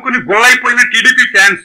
నమ్ముకుని గొల్లైపోయిన TDP fans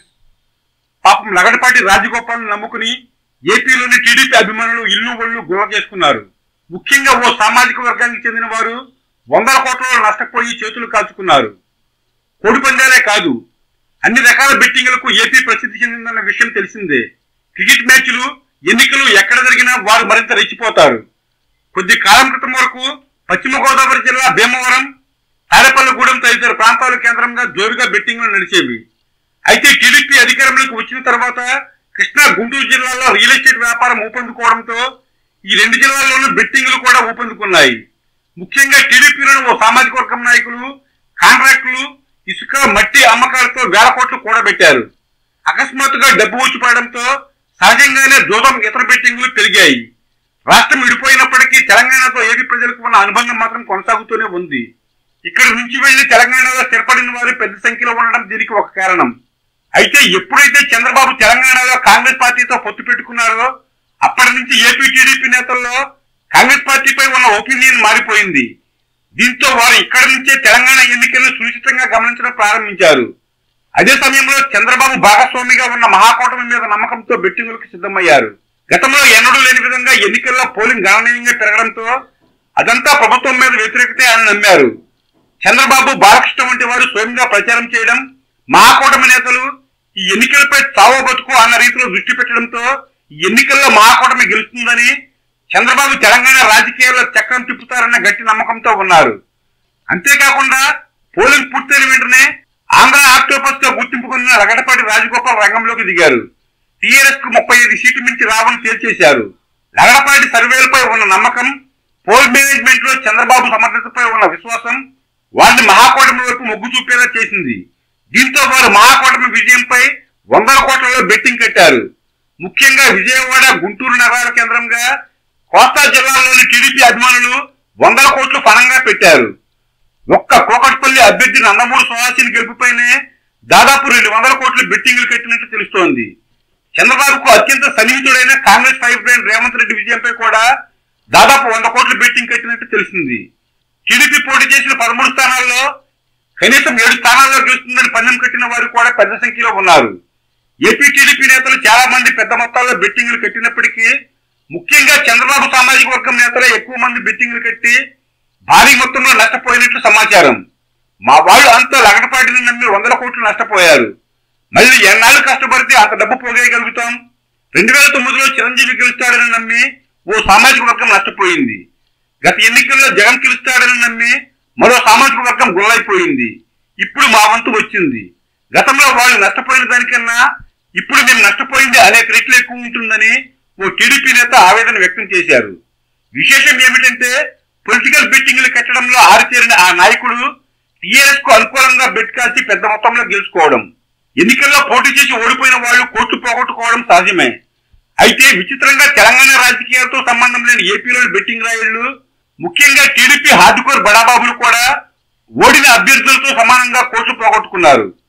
పాపం లగడపాటి రాజగోపాల్ నమ్ముకుని ఏపీలోని టీడీపీ అభిమానులు ఇల్లు ఒళ్ళు గుల్ల చేసుకున్నారు ముఖ్యంగా ఓ సామాజిక వర్గానికి చెందిన వారు వందల కోట్లలో నష్టపోయి చేతులు కాల్చుకున్నారు కోడి పందాలే కాదు అన్ని రకాల బెట్టింగ్లకు ఏపీ ప్రసిద్ధి చెందిందన్న విషయం తెలిసిందే క్రికెట్ మ్యాచ్లు ఎన్నికలు ఎక్కడ జరిగినా వారు మరింత రెచ్చిపోతారు కొద్ది కాలం క్రితం వరకు పశ్చిమ గోదావరి జిల్లా భీమవరం తాడేపల్లిగూడెం తదితర ప్రాంతాల కేంద్రంగా జోరుగా బెట్టింగ్లు నడిచేవి అయితే టీడీపీ అధికారంలోకి వచ్చిన తర్వాత కృష్ణా గుంటూరు జిల్లాలో రియల్ ఎస్టేట్ వ్యాపారం ఊపందుకోవడంతో ఈ రెండు జిల్లాల్లోనూ బెట్టింగ్లు కూడా ఊపందుకున్నాయి ముఖ్యంగా టీడీపీలోని ఓ సామాజిక వర్గం నాయకులు కాంట్రాక్టులు ఇసుక మట్టి అమ్మకాలతో వేల కోట్లు కూడబెట్టారు అకస్మాత్తుగా డబ్బు వచ్చి పడడంతో సహజంగానే జూదం ఇతర బెట్టింగ్లు పెరిగాయి రాష్ట్రం విడిపోయినప్పటికీ తెలంగాణతో ఏపీ ప్రజలకు ఉన్న అనుబంధం మాత్రం కొనసాగుతూనే ఉంది ఇక్కడి నుంచి వెళ్లి తెలంగాణలో స్థిరపడిన వారు పెద్ద సంఖ్యలో ఉండడం దీనికి ఒక కారణం అయితే ఎప్పుడైతే చంద్రబాబు తెలంగాణలో కాంగ్రెస్ పార్టీతో పొత్తు పెట్టుకున్నారో అప్పటి నుంచి ఏపీ టీడీపీ నేతల్లో కాంగ్రెస్ పార్టీపై ఉన్న ఒపీనియన్ మారిపోయింది దీంతో వారు ఇక్కడి నుంచే తెలంగాణ ఎన్నికలను సునిశ్చితంగా గమనించడం ప్రారంభించారు అదే సమయంలో చంద్రబాబు భాగస్వామిగా ఉన్న మహాకూటమి మీద నమ్మకంతో బెట్టింగులకు సిద్ధమయ్యారు గతంలో ఎన్నడూ లేని విధంగా ఎన్నికల్లో పోలింగ్ గణనీయంగా పెరగడంతో అదంతా ప్రభుత్వం మీద వ్యతిరేకతే అని నమ్మారు చంద్రబాబు బాలకృష్ణ వంటి వారు స్వయంగా ప్రచారం చేయడం మహాకూటమి నేతలు ఈ ఎన్నికలపై చావో బతుకు అన్న రీతిలో దృష్టి పెట్టడంతో ఈ ఎన్నికల్లో మహాకూటమి గెలుస్తుందని చంద్రబాబు తెలంగాణ రాజకీయాల్లో చక్రం తిప్పుతారన్న గట్టి నమ్మకంతో ఉన్నారు అంతేకాకుండా పోలింగ్ పూర్తయిన వెంటనే ఆంధ్ర ఆక్టోపస్ గా గుర్తింపు పొందిన రగడపాటి రాజగోపాల్ రంగంలోకి దిగారు టీఆర్ఎస్ కు ముప్పై ఐదు సీట్లు మించి రావని తేల్చేశారు లగడపాటి సర్వేలపై ఉన్న నమ్మకం పోల్ మేనేజ్మెంట్ లో చంద్రబాబు సమర్థతపై ఉన్న విశ్వాసం వారిని మహాకూటమి వైపు మొగ్గు చూపేలా చేసింది దీంతో వారు మహాకూటమి విజయంపై వందల కోట్లలో బెట్టింగ్ కట్టారు ముఖ్యంగా విజయవాడ గుంటూరు నగరాల కేంద్రంగా కోస్తా జిల్లాలోని టీడీపీ అభిమానులు వందల కోట్లు పణంగా పెట్టారు ఒక్క కోకట్పల్లి అభ్యర్థి నందమూరి సుహాసిని గెలుపుపైనే దాదాపు రెండు వందల కోట్లు బెట్టింగ్లు కట్టినట్టు తెలుస్తోంది చంద్రబాబుకు అత్యంత సన్నిహితుడైన కాంగ్రెస్ ఫైవ్ బ్రాండ్ రేవంత్ రెడ్డి విజయంపై కూడా దాదాపు వంద కోట్లు బెట్టింగ్ కట్టినట్టు తెలిసింది టీడీపీ పోటీ చేసిన పదమూడు స్థానాల్లో కనీసం ఏడు స్థానాల్లో గెలుస్తుందని పందెం కట్టిన వారు కూడా పెద్ద సంఖ్యలో ఉన్నారు ఏపీ టీడీపీ నేతలు చాలా మంది పెద్ద మొత్తాల్లో బెట్టింగ్లు కట్టినప్పటికీ ముఖ్యంగా చంద్రబాబు సామాజిక వర్గం నేతలే ఎక్కువ మంది బెట్టింగ్లు కట్టి భారీ మొత్తంలో నష్టపోయినట్లు సమాచారం మా వాళ్ళు అంతా లగడపాటిని నమ్మి వందల కోట్లు నష్టపోయారు మళ్ళీ ఎన్నాళ్ళు కష్టపడితే అంత డబ్బు పోగేయగలుగుతాం రెండు వేల తొమ్మిదిలో చిరంజీవి గెలుస్తాడని నమ్మి ఓ సామాజిక వర్గం నష్టపోయింది గత ఎన్నికల్లో జగన్ గెలుస్తాడని నమ్మి మరో సామాజిక వర్గం గుల్లైపోయింది ఇప్పుడు మా వంతు వచ్చింది గతంలో వాళ్ళు నష్టపోయిన దానికన్నా ఇప్పుడు మేము నష్టపోయింది అనేక రెట్లు ఎక్కువ ఉంటుందని ఓ టీడీపీ నేత ఆవేదన వ్యక్తం చేశారు విశేషం ఏమిటంటే పొలిటికల్ బెట్టింగ్లు కట్టడంలో ఆరితేరిన ఆ నాయకుడు టీఆర్ఎస్ కు అనుకూలంగా బెట్ కాల్చి పెద్ద మొత్తంలో గెలుచుకోవడం ఎన్నికల్లో పోటీ చేసి ఓడిపోయిన వాళ్ళు కోర్టు పోగొట్టుకోవడం సహజమే అయితే విచిత్రంగా తెలంగాణ రాజకీయాలతో సంబంధం లేని ఏపీలోని బెట్టింగ్ రాయుళ్లు ముఖ్యంగా టీడీపీ హార్డ్కోర్ బడాబాబులు కూడా ఓడిన అభ్యర్థులతో సమానంగా కోర్టు పోగొట్టుకున్నారు